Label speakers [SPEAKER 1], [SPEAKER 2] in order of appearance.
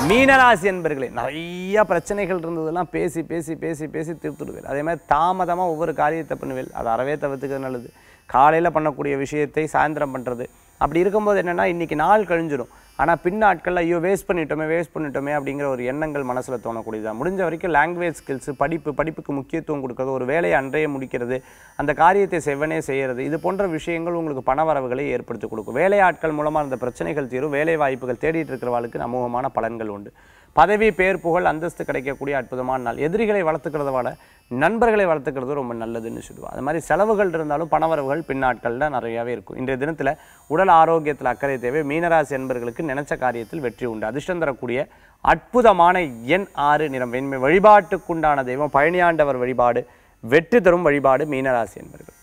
[SPEAKER 1] மீனராசி என்பர்களே நிறைய பிரச்சனைகள் இருந்ததெல்லாம் பேசி பேசி பேசி பேசி தீர்த்துடுவேன் அதே மாதிரி தாமதமாக ஒவ்வொரு காரியத்தை பண்ணுவேன் அதை அறவே தவிர்த்துக்கிறது நல்லது காலையில் பண்ணக்கூடிய விஷயத்தை சாயந்தரம் பண்ணுறது அப்படி இருக்கும்போது என்னென்னா இன்றைக்கி நாள் கழிஞ்சிடும் ஆனால் பின் நாட்களில் ஐயோ வேஸ்ட் பண்ணிட்டோமே வேஸ்ட் பண்ணிட்டோமே அப்படிங்கிற ஒரு எண்ணங்கள் மனசில் தோணக்கூடியதான் முடிஞ்ச வரைக்கும் லாங்குவேஜ் ஸ்கில்ஸு படிப்பு படிப்புக்கு முக்கியத்துவம் கொடுக்கறது ஒரு வேலையை அன்றைய முடிக்கிறது அந்த காரியத்தை செவ்வனே செய்கிறது இது போன்ற விஷயங்கள் உங்களுக்கு பண வரவுகளை ஏற்படுத்தி கொடுக்கும் வேலையாட்கள் மூலமாக அந்த பிரச்சனைகள் தீரும் வேலை வாய்ப்புகள் தேடிட்டு இருக்கிறவாளுக்கு அமோகமான பலன்கள் உண்டு பதவி பேர் புகழ் அந்தஸ்து கிடைக்கக்கூடிய அற்புதமான நாள் எதிரிகளை வளர்த்துக்கிறத விட நண்பர்களை வளர்த்துக்கிறது ரொம்ப நல்லதுன்னு சொல்லுவாள் அது மாதிரி செலவுகள் இருந்தாலும் பணவரவுகள் பின்னாட்களில் நிறையாவே இருக்கும் இன்றைய தினத்தில் உடல் ஆரோக்கியத்தில் அக்கறை தேவை மீனராசி என்பர்களுக்கு நினைச்ச காரியத்தில் வெற்றி உண்டு அதிர்ஷ்டம் தரக்கூடிய அற்புதமான எண் ஆறு நிறம் வெண்மை வழிபாட்டுக்குண்டான தெய்வம் பழனியாண்டவர் வழிபாடு வெற்றி தரும் வழிபாடு மீனராசி என்பர்கள்